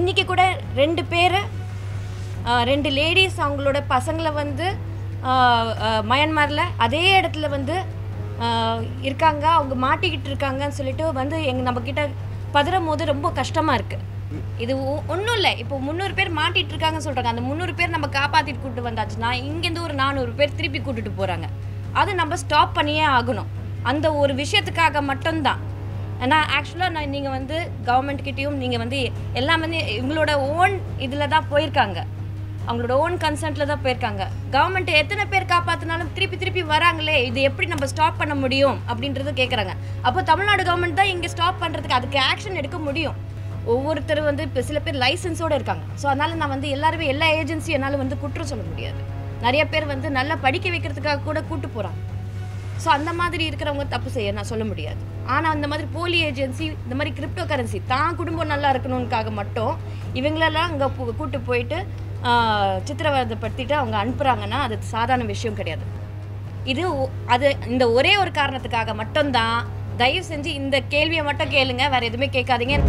இன்றைக்கி கூட ரெண்டு பேர் ரெண்டு லேடிஸ் அவங்களோட பசங்களை வந்து ஆஹ், ஆஹ், மயன்மாரில் அதே இடத்துல வந்து ஆஹ், இருக்காங்க அவங்க மாட்டிக்கிட்டு இருக்காங்கன்னு சொல்லிட்டு வந்து எங்கள் நம்மக்கிட்ட பதறும் போது ரொம்ப கஷ்டமாக இருக்குது இது ஒன்றும் இல்லை இப்போ முந்நூறு பேர் மாட்டிட்டு இருக்காங்கன்னு சொல்கிறாங்க அந்த முந்நூறு பேர் நம்ம காப்பாற்றிட்டு கூட்டு வந்தாச்சுன்னா இங்கேருந்து ஒரு நானூறு பேர் திருப்பி கூட்டிட்டு போகிறாங்க அது நம்ம ஸ்டாப் பண்ணியே ஆகணும் அந்த ஒரு விஷயத்துக்காக மட்டும்தான் ஏன்னா ஆக்சுவலாக நான் நீங்கள் வந்து கவர்மெண்ட் கிட்டேயும் நீங்கள் வந்து எல்லாம் வந்து இவங்களோட ஓன் இதில் தான் போயிருக்காங்க அவங்களோட ஓன் கன்சென்ட்டில் தான் போயிருக்காங்க கவர்மெண்ட் எத்தனை பேர் காப்பாற்றினாலும் திருப்பி திருப்பி வராங்களே இது எப்படி நம்ம ஸ்டாப் பண்ண முடியும் அப்படின்றத கேட்குறாங்க அப்போ தமிழ்நாடு கவர்மெண்ட் தான் இங்கே ஸ்டாப் பண்ணுறதுக்கு அதுக்கு ஆக்ஷன் எடுக்க முடியும் ஒவ்வொருத்தர் வந்து இப்போ சில பேர் லைசன்ஸோடு இருக்காங்க ஸோ அதனால் நான் வந்து எல்லாருமே எல்லா ஏஜென்சியும் என்னால் வந்து குற்றம் சொல்ல முடியாது நிறைய பேர் வந்து நல்லா படிக்க வைக்கிறதுக்காக கூட கூட்டு போகிறாங்க ஸோ அந்த மாதிரி இருக்கிறவங்க தப்பு செய்ய நான் சொல்ல முடியாது ஆனால் அந்த மாதிரி போலி ஏஜென்சி இந்த மாதிரி கிரிப்டோ கரன்சி தான் குடும்பம் நல்லா இருக்கணும்னுக்காக மட்டும் இவங்களெல்லாம் அங்கே கூட்டு போயிட்டு ஆஹ், சித்திரவதைப்படுத்திட்டு அவங்க அனுப்புகிறாங்கன்னா அது சாதாரண விஷயம் கிடையாது இது ஒ- அது இந்த ஒரே ஒரு காரணத்துக்காக மட்டும்தான் தயவு செஞ்சு இந்த கேள்வியை மட்டும் கேளுங்க வேற எதுவுமே கேட்காதீங்க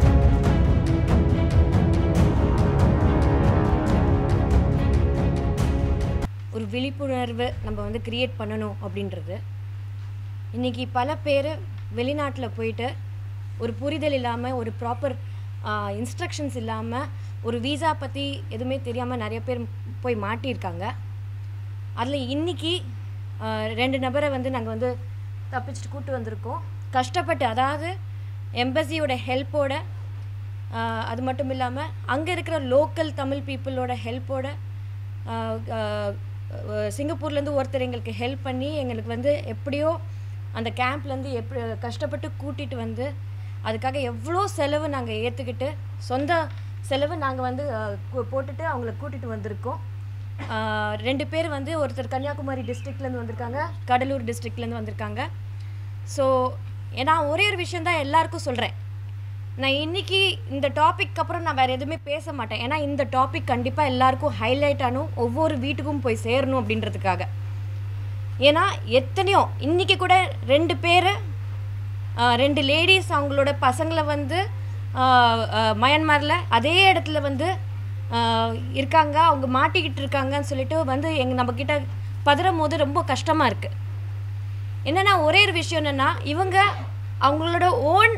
ஒரு விழிப்புணர்வு நம்ம வந்து கிரியேட் பண்ணணும் அப்படின்றது இன்றைக்கி பல பேர் வெளிநாட்டில் போயிட்டு ஒரு புரிதல் இல்லாமல் ஒரு ப்ராப்பர் இன்ஸ்ட்ரக்ஷன்ஸ் இல்லாமல் ஒரு வீசா பற்றி எதுவுமே தெரியாமல் நிறைய பேர் போய் மாட்டியிருக்காங்க அதில் இன்னைக்கு ஆஹ், ரெண்டு நபரை வந்து நாங்கள் வந்து தப்பிச்சுட்டு கூட்டு வந்திருக்கோம் கஷ்டப்பட்டு அதாவது எம்பசியோட ஹெல்ப்போட அது மட்டும் இல்லாமல் அங்கே இருக்கிற லோக்கல் தமிழ் பீப்புளோட ஹெல்ப்போட சிங்கப்பூர்லேருந்து ஒருத்தர் எங்களுக்கு ஹெல்ப் பண்ணி எங்களுக்கு வந்து எப்படியோ அந்த கேம்ப்லேருந்து எப்படி கஷ்டப்பட்டு கூட்டிகிட்டு வந்து அதுக்காக எவ்வளோ செலவு நாங்கள் ஏற்றுக்கிட்டு சொந்த செலவு நாங்கள் வந்து அஹ், கு- போட்டுட்டு அவங்கள கூட்டிகிட்டு வந்திருக்கோம் ஆஹ், ரெண்டு பேர் வந்து ஒருத்தர் கன்னியாகுமரி டிஸ்ட்ரிக்ட்லேருந்து வந்திருக்காங்க கடலூர் டிஸ்ட்ரிக்ட்லேருந்து வந்திருக்காங்க ஸோ ஏன்னா ஒரே ஒரு விஷயந்தான் எல்லாருக்கும் சொல்கிறேன் நான் இன்னைக்கு இந்த டாபிக் அப்புறம் நான் வேறு எதுவுமே பேச மாட்டேன் ஏன்னா இந்த டாபிக் கண்டிப்பாக எல்லாருக்கும் ஹைலைட் ஆகணும் ஒவ்வொரு வீட்டுக்கும் போய் சேரணும் அப்படின்றதுக்காக ஏன்னா எத்தனையோ இன்னைக்கு கூட ரெண்டு பேர் ரெண்டு லேடிஸ் அவங்களோட பசங்களை வந்து ஆஹ், ஆஹ், மயன்மாரில் அதே இடத்துல வந்து ஆஹ், இருக்காங்க அவங்க மாட்டிக்கிட்டு இருக்காங்கன்னு சொல்லிட்டு வந்து எங்கள் நம்மக்கிட்ட பதறும் போது ரொம்ப கஷ்டமாக இருக்குது என்னென்னா ஒரே ஒரு விஷயம் என்னென்னா இவங்க அவங்களோட ஓன்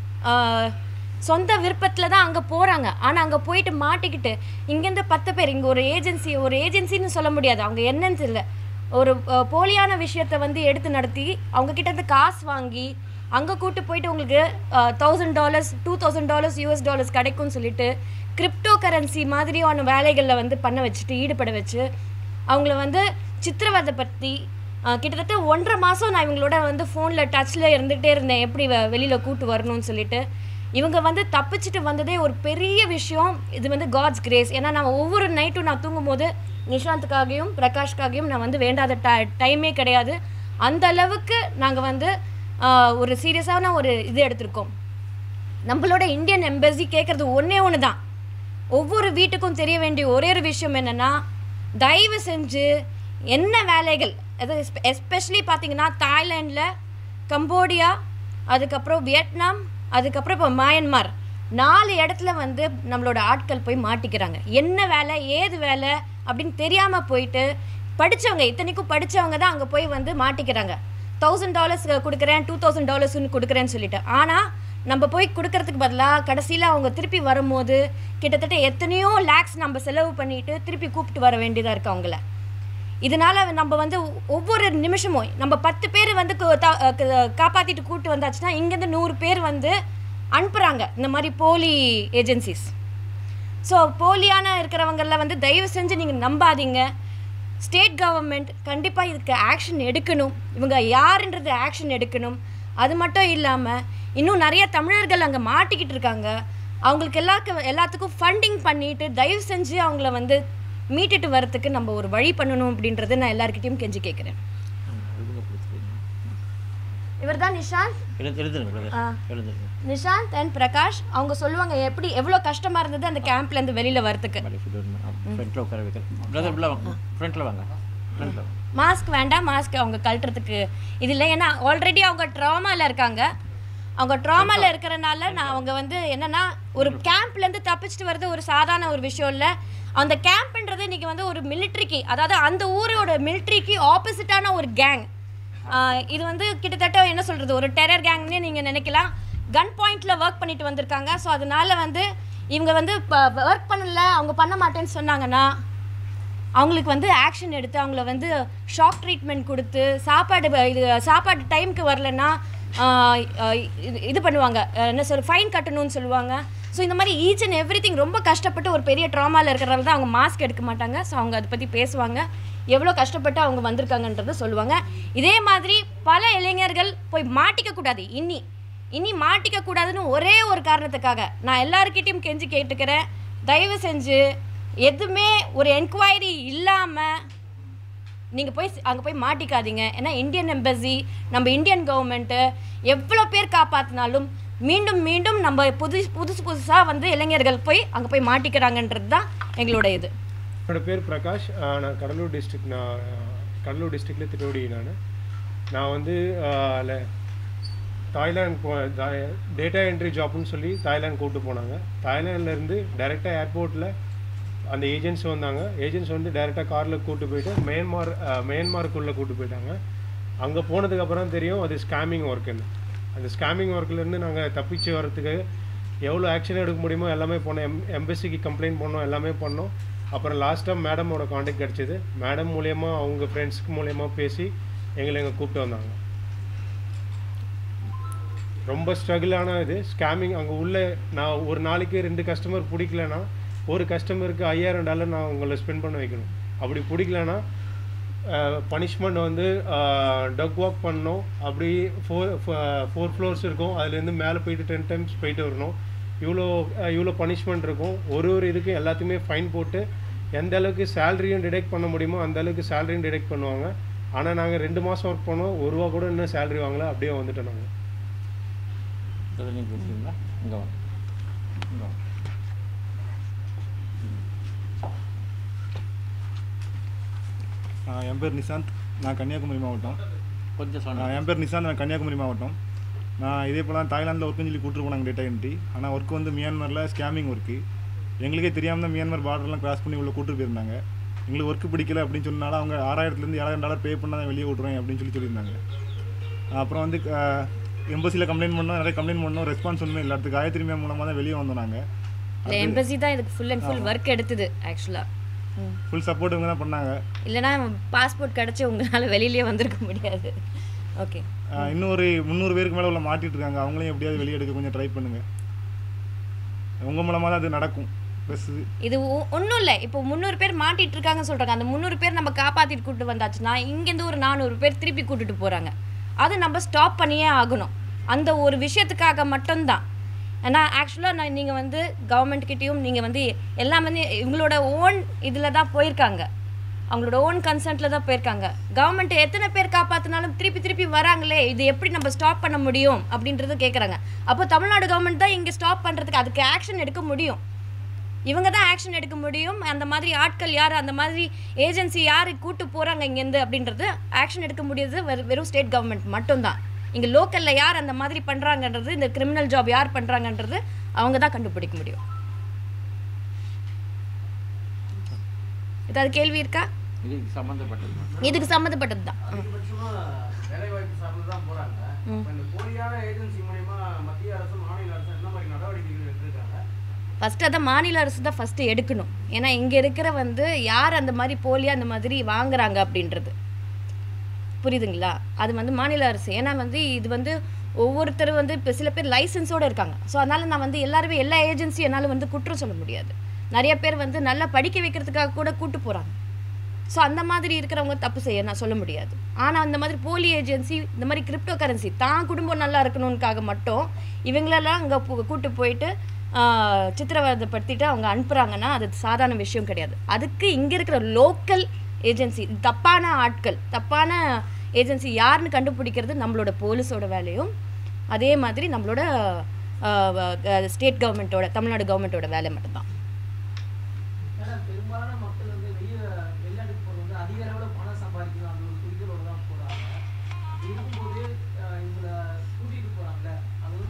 சொந்த விருப்பத்தில் தான் அங்கே போகிறாங்க ஆனால் அங்கே போயிட்டு மாட்டிக்கிட்டு இங்கேருந்து பத்து பேர் இங்கே ஒரு ஏஜென்சி ஒரு ஏஜென்சின்னு சொல்ல முடியாது அவங்க என்னன்னு தெரியல ஒரு அஹ், போலியான விஷயத்தை வந்து எடுத்து நடத்தி அவங்க கிட்ட இருந்து காசு வாங்கி அங்கே கூட்டு போயிட்டு உங்களுக்கு thousand dollars two thousand dollars US dollars கிடைக்கும்னு சொல்லிட்டு கிரிப்டோ கரன்சி மாதிரியான வேலைகளில் வந்து பண்ண வச்சுட்டு ஈடுபட வச்சு அவங்கள வந்து சித்திரவதை பற்றி ஆஹ் கிட்டத்தட்ட ஒன்றரை மாதம் நான் இவங்களோட வந்து ஃபோனில் டச்சில் இருந்துகிட்டே இருந்தேன் எப்படி வெளியில் கூட்டு வரணும்னு சொல்லிட்டு இவங்க வந்து தப்பிச்சுட்டு வந்ததே ஒரு பெரிய விஷயம் இது வந்து காட்ஸ் கிரேஸ் ஏன்னா நான் ஒவ்வொரு நைட்டும் நான் தூங்கும்போது நிஷாந்த்காகவும் பிரகாஷ்காகவும் நான் வந்து வேண்டாத ட டைமே கிடையாது அந்த அளவுக்கு நாங்கள் வந்து ஆஹ் ஒரு சீரியஸான ஒரு இது எடுத்திருக்கோம் நம்மளோட இந்தியன் எம்பசி கேட்குறது ஒன்றே ஒன்று தான் ஒவ்வொரு வீட்டுக்கும் தெரிய வேண்டிய ஒரே ஒரு விஷயம் என்னென்னா தயவு செஞ்சு என்ன வேலைகள் அது எஸ்பெஷலி பார்த்தீங்கன்னா தாய்லாண்டில் கம்போடியா அதுக்கப்புறம் வியட்நாம் அதுக்கப்புறம் இப்போ மயன்மார் நாலு இடத்துல வந்து நம்மளோட ஆட்கள் போய் மாட்டிக்கிறாங்க என்ன வேலை ஏது வேலை அப்படின்னு தெரியாமல் போயிட்டு படித்தவங்க இத்தனைக்கும் படித்தவங்க தான் அங்கே போய் வந்து மாட்டிக்கிறாங்க தௌசண்ட் டாலர்ஸ் கொடுக்குறேன் டூ தௌசண்ட் டாலர்ஸ்னு கொடுக்குறேன்னு சொல்லிட்டு ஆனால் நம்ம போய் கொடுக்கறதுக்கு பதிலாக கடைசியில் அவங்க திருப்பி வரும்போது கிட்டத்தட்ட எத்தனையோ லேக்ஸ் நம்ம செலவு பண்ணிட்டு திருப்பி கூப்பிட்டு வர வேண்டியதாக இருக்கு அவங்கள இதனால நம்ம வந்து ஒவ்வொரு நிமிஷமும் நம்ம பத்து பேர் வந்து கு- தா- அஹ் கு- காப்பாத்திட்டு கூட்டு வந்தாச்சுன்னா இங்கேருந்து நூறு பேர் வந்து அனுப்புகிறாங்க இந்த மாதிரி போலி ஏஜென்சிஸ் ஸோ போலியான இருக்கிறவங்கள வந்து தயவு செஞ்சு நீங்கள் நம்பாதீங்க ஸ்டேட் கவர்மெண்ட் கண்டிப்பாக இதுக்கு ஆக்ஷன் எடுக்கணும் இவங்க யாருன்றது ஆக்ஷன் எடுக்கணும் அது மட்டும் இல்லாமல் இன்னும் நிறைய தமிழர்கள் அங்கே மாட்டிக்கிட்டு இருக்காங்க அவங்களுக்கு எல்லாருக்கும் எல்லாத்துக்கும் ஃபண்டிங் பண்ணிட்டு தயவு செஞ்சு அவங்கள வந்து மீட்டுட்டு வரத்துக்கு நம்ம ஒரு வழி பண்ணணும் அப்படின்றத நான் எல்லாருக்கிட்டையும் கெஞ்சி கேட்குறேன் இவர் தான் நிஷாந்த் எழுது எழுதுங்க brother. ஆ. எழுதுங்க நிஷாந்த் அண்ட் பிரகாஷ் அவங்க சொல்லுவாங்க எப்படி எவ்வளோ கஷ்டமாக இருந்தது அந்த கேம்ப்லேருந்து வெளியில் வரத்துக்கு ஃப்ரண்ட்டில் உட்கார வைக்கிறேன் பிரதர் உள்ள வாங்க ஃப்ரண்ட்டில் வாங்க ஃப்ரண்ட்டில் மாஸ்க் வேண்டாம் மாஸ்க் அவங்க கழட்டுறதுக்கு இது இல்லை ஏன்னா ஆல்ரெடி அவங்க ட்ராமாவில் இருக்காங்க அவங்க ட்ராமால இருக்கிறனால நான் அவங்க வந்து என்னன்னா ஒரு கேம்ப்ல இருந்து தப்பிச்சுட்டு வர்றது ஒரு சாதாரண ஒரு விஷயம் இல்ல அந்த கேம்ப்ன்றது இன்னைக்கு வந்து ஒரு மிலிட்ரிக்கு அதாவது அந்த ஊரோட மிலிட்ரிக்கு ஆப்போசிட்டான ஒரு கேங் இது வந்து கிட்டத்தட்ட என்ன சொல்றது ஒரு டெரர் கேங்னே நீங்க நினைக்கலாம் கன் பாயிண்ட்ல ஒர்க் பண்ணிட்டு வந்திருக்காங்க ஸோ அதனால வந்து இவங்க வந்து ஒர்க் பண்ணல அவங்க பண்ண மாட்டேன்னு சொன்னாங்கன்னா அவங்களுக்கு வந்து ஆக்ஷன் எடுத்து அவங்கள வந்து ஷாக் ட்ரீட்மெண்ட் கொடுத்து சாப்பாடு வ- இது சாப்பாடு டைம்க்கு வரலன்னா ஆஹ், ஆஹ், இது- இது பண்ணுவாங்க அஹ், என்ன சொல் ஃபைன் கட்டணும்னு சொல்லுவாங்க ஸோ இந்த மாதிரி ஈச் அண்ட் எவ்ரி ரொம்ப கஷ்டப்பட்டு ஒரு பெரிய ட்ராமாவில் இருக்கிறதால தான் அவங்க மாஸ்க் எடுக்க மாட்டாங்க ஸோ அவங்க அதை பற்றி பேசுவாங்க எவ்வளோ கஷ்டப்பட்டு அவங்க வந்திருக்காங்கன்றதை சொல்லுவாங்க இதே மாதிரி பல இளைஞர்கள் போய் மாட்டிக்க கூடாது இன்னி இனி மாட்டிக்க கூடாதுன்னு ஒரே ஒரு காரணத்துக்காக நான் எல்லாருக்கிட்டையும் கெஞ்சி கேட்டுக்கிறேன் தயவு செஞ்சு எதுவுமே ஒரு என்கொயரி இல்லாமல் நீங்கள் போய் அங்கே போய் மாட்டிக்காதீங்க ஏன்னா இந்தியன் எம்பசி நம்ம இந்தியன் கவர்மெண்ட்டு எவ்வளோ பேர் காப்பாற்றினாலும் மீண்டும் மீண்டும் நம்ம புது புதுசு புதுசாக வந்து இளைஞர்கள் போய் அங்கே போய் மாட்டிக்கிறாங்கன்றது தான் எங்களோட இது என்னோட பேர் பிரகாஷ் ஆஹ் நான் கடலூர் டிஸ்ட்ரிக்ட் நான் கடலூர் டிஸ்ட்ரிக்டில் திருவடி நான் நான் வந்து ஆஹ் ல- தாய்லாந்து போ டேட்டா என்ட்ரி ஜாப்னு சொல்லி தாய்லாந்து கூப்பிட்டு போனாங்க தாய்லாந்துலேருந்து டைரெக்டாக ஏர்போர்ட்டில் அந்த ஏஜென்ட்ஸ் வந்தாங்க ஏஜென்ட்ஸ் வந்து டைரெக்டாக காரில் கூப்பிட்டு போயிட்டு மியான்மார் ஆஹ் மியான்மாருக்குள்ளே கூப்பிட்டு போயிட்டாங்க அங்கே போனதுக்கப்புறம் தெரியும் அது ஸ்கேமிங் ஒர்க்குன்னு அந்த ஸ்கேமிங் ஒர்க்லேருந்து நாங்கள் தப்பிச்சு வர்றதுக்கு எவ்வளோ ஆக்ஷன் எடுக்க முடியுமோ எல்லாமே பண்ணோம் எம் எம்பசிக்கு கம்ப்ளைண்ட் பண்ணோம் எல்லாமே பண்ணோம் அப்புறம் லாஸ்ட்டாக மேடமோட காண்டாக்ட் கிடச்சிது மேடம் மூலயமா அவங்க ஃப்ரெண்ட்ஸ்க்கு மூலயமா பேசி எங்களை இங்கே கூப்பிட்டு வந்தாங்க ரொம்ப ஸ்ட்ரகிளான இது ஸ்கேமிங் அங்கே உள்ள நான் ஒரு நாளைக்கு ரெண்டு கஸ்டமர் பிடிக்கலனா ஒரு கஸ்டமருக்கு ஐயாயிரம் டாலர் நான் உங்களை ஸ்பெண்ட் பண்ண வைக்கணும் அப்படி பிடிக்கலனா பனிஷ்மெண்ட் வந்து டக் வாக் பண்ணணும் அப்படி ஃபோர் ஃபோர் ஃப்ளோர்ஸ் இருக்கும் அதுலேருந்து மேலே போயிட்டு டென் டைம்ஸ் போயிட்டு வரணும் இவ்வளோ அஹ், இவ்வளோ பனிஷ்மெண்ட் இருக்கும் ஒரு ஒரு இதுக்கும் எல்லாத்தையுமே ஃபைன் போட்டு எந்த அளவுக்கு சேலரியும் டிடெக்ட் பண்ண முடியுமோ அந்த அளவுக்கு சேலரியும் டிடெக்ட் பண்ணுவாங்க ஆனால் நாங்கள் ரெண்டு மாதம் ஒர்க் பண்ணோம் ஒரு ரூபா கூட இன்னும் சேலரி வாங்கல அப்படியே வந்துட்டோம் நாங்கள் பிரதர் நீங்கள் பேசுறீங்களா இங்கே வாங்க இங்கே வாங்க ஆ, என் பேர் நிசாந்த் நான் கன்னியாகுமரி மாவட்டம் கொஞ்சம் ஆ, சொன்ன என் பேர் நிசாந்த் நான் கன்னியாகுமரி மாவட்டம் நான் இதே போல் தான் தாய்லாந்தில் ஒர்க்குன்னு சொல்லி கூட்டு போனாங்க டேட்டா என்ட்ரி ஆனால் ஒர்க் வந்து மியான்மரில் ஸ்கேமிங் ஒர்க்கு எங்களுக்கே தெரியாமல் தான் மியான்மர் பார்டர்லாம் கிராஸ் பண்ணி உள்ள கூட்டு போயிருந்தாங்க எங்களுக்கு ஒர்க் பிடிக்கல அப்படின்னு சொன்னால அவங்க ஆறாயிரத்துலேருந்து ஏழாயிரம் டாலர் பே பண்ணால் தான் வெளியே விட்ருவேன் அப்படின்னு சொல்லி சொல்லியிருந்தாங்க அப்புறம் வந்து எம்பசியில் கம்ப்ளைண்ட் பண்ணோம் நிறைய கம்ப்ளைண்ட் பண்ணோம் ரெஸ்பான்ஸ் ஒன்றுமே இல்லை அடுத்து காயத்ரி மேம் மூலமாக தான் வெளியே வந்தோம் நாங்கள் இல்லை எம்பசி தான் இதுக்கு ஃபுல் அண்ட் ஃபுல் ஒர்க் எடுத்தது ஆக்சுவலாக ஃபுல் சப்போர்ட் இவங்க தான் பண்ணாங்க இல்லைன்னா பாஸ்போர்ட் கிடச்சி உங்களால் வெளியிலேயே வந்திருக்க முடியாது ஓகே ஆ, இன்னும் ஒரு முந்நூறு பேருக்கு மேலே உள்ள மாட்டிட்டு இருக்காங்க அவங்களையும் எப்படியாவது வெளியே எடுக்க கொஞ்சம் ட்ரை பண்ணுங்கள் உங்கள் மூலமாக தான் அது நடக்கும் ப்ளஸ் இது ஒன்றும் இல்லை இப்போ முந்நூறு பேர் மாட்டிட்டு இருக்காங்கன்னு சொல்கிறாங்க அந்த முந்நூறு பேர் நம்ம காப்பாற்றிட்டு கூட்டு வந்தாச்சுன்னா இங்கேருந்து ஒரு நானூறு பேர் திருப்பி கூட்டிட்டு போகிறாங்க அதை நம்ம ஸ்டாப் பண்ணியே ஆகணும் அந்த ஒரு விஷயத்துக்காக மட்டும்தான் ஏன்னா ஆக்சுவலாக நான் நீங்கள் வந்து கவர்மெண்ட் கிட்டேயும் நீங்கள் வந்து எல்லாம் வந்து இவங்களோட ஓன் இதில் தான் போயிருக்காங்க அவங்களோட ஓன் கன்சென்ட்டில் தான் போயிருக்காங்க கவர்மெண்ட் எத்தனை பேர் காப்பாற்றினாலும் திருப்பி திருப்பி வராங்களே இது எப்படி நம்ம ஸ்டாப் பண்ண முடியும் அப்படின்றது கேட்குறாங்க அப்போ தமிழ்நாடு கவர்மெண்ட் தான் இங்கே ஸ்டாப் பண்ணுறதுக்கு அதுக்கு ஆக்ஷன் எடுக்க முடியும் இவங்க தான் ஆக்ஷன் எடுக்க முடியும் அந்த மாதிரி ஆட்கள் யார் அந்த மாதிரி ஏஜென்சி யார் கூட்டு போகிறாங்க இங்கேருந்து அப்படின்றது ஆக்ஷன் எடுக்க முடியாது வெறும் வெறும் ஸ்டேட் கவர்மெண்ட் மட்டும்தான் இங்கே லோக்கலில் யார் அந்த மாதிரி பண்ணுறாங்கன்றது இந்த கிரிமினல் ஜாப் யார் பண்ணுறாங்கன்றது அவங்க தான் கண்டுபிடிக்க முடியும் ஏதாவது கேள்வி இருக்கா இதுக்கு சம்மந்தப்பட்டது இதுக்கு சம்மந்தப்பட்டது தான் அதிகபட்சமா வேலைவாய்ப்பு சார்ந்து தான் போறாங்க இப்ப இந்த போலியான ஏஜென்சி மூலியமா மத்திய அரசும் மாநில அரசும் என்ன மாதிரி நடவடிக்கைகள் எடுத்திருக்காங்க ஃபஸ்ட்டு அதை மாநில அரசு தான் ஃபஸ்ட்டு எடுக்கணும் ஏன்னா இங்கே இருக்கிற வந்து யார் அந்த மாதிரி போலியாக அந்த மாதிரி வாங்குறாங்க அப்படின்றது புரியுதுங்களா அது வந்து மாநில அரசு ஏன்னா வந்து இது வந்து ஒவ்வொருத்தர் வந்து இப்போ சில பேர் லைசன்ஸோடு இருக்காங்க ஸோ அதனால் நான் வந்து எல்லாருமே எல்லா ஏஜென்சியும் என்னால் வந்து குற்றம் சொல்ல முடியாது நிறைய பேர் வந்து நல்லா படிக்க வைக்கிறதுக்காக கூட கூட்டு போகிறாங்க ஸோ அந்த மாதிரி இருக்கிறவங்க தப்பு செய்ய நான் சொல்ல முடியாது ஆனால் அந்த மாதிரி போலி ஏஜென்சி இந்த மாதிரி கிரிப்டோ கரன்சி தான் குடும்பம் நல்லா இருக்கணும்னுக்காக மட்டும் இவங்களெல்லாம் அங்கே கூட்டு போயிட்டு ஆஹ், சித்திரவதைப்படுத்திட்டு அவங்க அனுப்புகிறாங்கன்னா அது சாதாரண விஷயம் கிடையாது அதுக்கு இங்கே இருக்கிற லோக்கல் ஏஜென்சி தப்பான ஆட்கள் தப்பான ஏஜென்சி யாருன்னு கண்டுபிடிக்கிறது நம்மளோட போலீஸோட வேலையும் அதே மாதிரி நம்மளோட ஸ்டேட் கவர்மெண்ட்டோட தமிழ்நாடு கவர்மெண்ட்டோட வேலை மட்டும்தான் ஏன்னா பெரும்பாலான மக்கள் வந்து வெளியே வெளிநாட்டுக்கு போகிறது வந்து அதிக அளவில் பணம் சம்பாதிக்கணும் அந்த ஒரு குறிக்கோளோட தான் போகிறாங்க அப்படி இருக்கும்போது அஹ், இவங்களை கூட்டிகிட்டு போகிறாங்கல்ல அது வந்து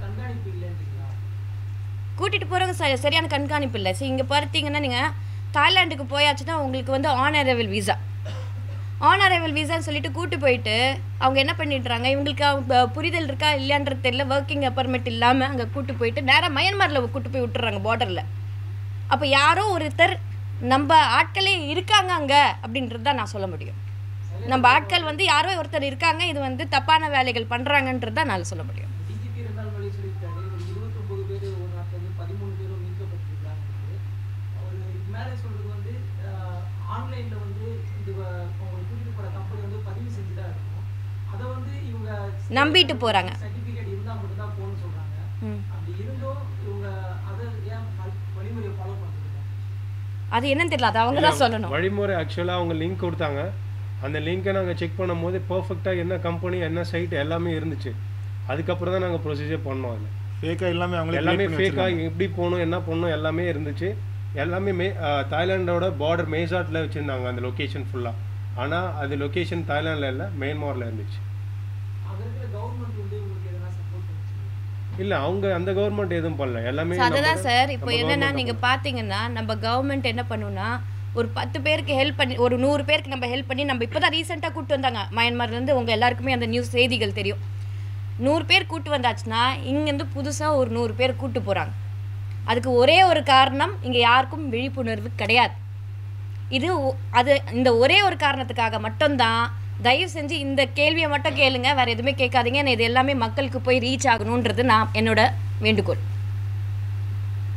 கண்காணிப்பு இல்லைன்றீங்களா கூட்டிகிட்டு போகிறவங்க ச சரியான கண்காணிப்பு இல்லை சரி இங்கே பார்த்தீங்கன்னா நீங்கள் தாய்லாந்துக்கு போயாச்சுன்னா உங்களுக்கு வந்து on arrival visa on arrival வீசான்னு சொல்லிட்டு கூட்டு போயிட்டு அவங்க என்ன பண்ணிடுறாங்க இவங்களுக்கு அவங்க புரிதல் இருக்கா இல்லையான்றது தெரியல ஒர்க்கிங் அப்பார்ட்மெண்ட் இல்லாமல் அங்கே கூட்டு போயிட்டு நேராக மயன்மாரில் கூட்டு போய் விட்டுறாங்க பார்டரில் அப்போ யாரோ ஒருத்தர் நம்ம ஆட்களே இருக்காங்க அங்கே அப்படின்றது தான் நான் சொல்ல முடியும் நம்ம ஆட்கள் வந்து யாரோ ஒருத்தர் இருக்காங்க இது வந்து தப்பான வேலைகள் பண்ணுறாங்கன்றது தான் நான் சொல்ல முடியும் டிஜிபி இருந்தால் வழி சொல்லியிருக்காரு ஒரு இருபத்தொம்பது பேர் ஒரு நாட்டில் வந்து பதிமூணு பேரும் மீட்கப்பட்டிருக்காங்க அவர் இதுக்கு மேலே சொல்றது வந்து ஆன்லைனில் வந்து இது வ- அவங்க கூட்டிட்டு போகிற கம்பெனி வந்து பதிவு செஞ்சு தான் இருக்கணும் அதை வந்து இவங்க நம்பிட்டு போறாங்க. சர்டிஃபிகேட் இருந்தால் மட்டும் தான் போகணும்னு சொல்கிறாங்க ம். அப்படி இருந்தும் இவங்க அதை ஏன் வழி- வழிமுறையை ஃபாலோ பண்ணுறது அது என்னன்னு தெரியல அது அவங்க தான் சொல்லணும் வழிமுறை ஆக்சுவலாக அவங்க லிங்க் கொடுத்தாங்க அந்த லிங்க்கை நாங்கள் செக் பண்ணும்போது பர்ஃபெக்டாக என்ன கம்பெனி என்ன சைட் எல்லாமே இருந்துச்சு அதுக்கப்புறம் தான் நாங்கள் ப்ரொசீஜர் பண்ணோம் அதில் ஃபேக்காக எல்லாமே அவங்களே எல்லாமே create பண்ணி ஃபேக்காக வச்சிருக்காங்க. எப்படி போகணும் என்ன பண்ணணும் எல்லாமே இருந்துச்சு எல்லாமே மே அஹ், தாய்லாண்டோட பார்டர் மேசாட்டில் வச்சுருந்தாங்க அந்த லொக்கேஷன் ஃபுல்லாக ஆனால் அது லொக்கேஷன் தாய்லாண்டில் இல்லை மியான்மாரில் இருந்துச்சு அங்கே இருக்கிற கவர்மெண்ட் வந்து உங்களுக்கு எதனா சப்போர்ட் பண்ணுச்சு இல்லை அவங்க அந்த கவர்மெண்ட் எதுவும் பண்ணல எல்லாமே So, அதுதான் நம்ம- சார் இப்போ நம்ம என்னன்னா government நீங்க பாத்தீங்கன்னா நம்ம கவர்மெண்ட் என்ன பண்ணுன்னா ஒரு பத்து பேருக்கு ஹெல்ப் பண்ணி ஒரு நூறு பேருக்கு நம்ம ஹெல்ப் பண்ணி நம்ம இப்போ தான் ரீசெண்டாக கூட்டு வந்தாங்க மயன்மார்லேருந்து உங்கள் எல்லாருக்குமே அந்த நியூஸ் செய்திகள் தெரியும் நூறு பேர் கூட்டு வந்தாச்சுன்னா இங்கேருந்து புதுசாக ஒரு நூறு பேர் கூட்டு போகிறாங்க அதுக்கு ஒரே ஒரு காரணம் இங்கே யாருக்கும் விழிப்புணர்வு கிடையாது இது ஒ- அது இந்த ஒரே ஒரு காரணத்துக்காக மட்டும்தான் தயவு செஞ்சு இந்த கேள்வியை மட்டும் கேளுங்க வேற எதுவுமே கேட்காதீங்க ஏன்னா இது எல்லாமே மக்களுக்கு போய் ரீச் ஆகணுன்றது நான் என்னோட வேண்டுகோள்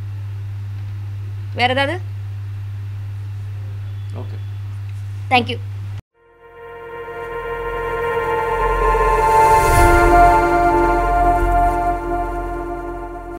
வேற ஏதாவது ஓகே தேங்க்யூ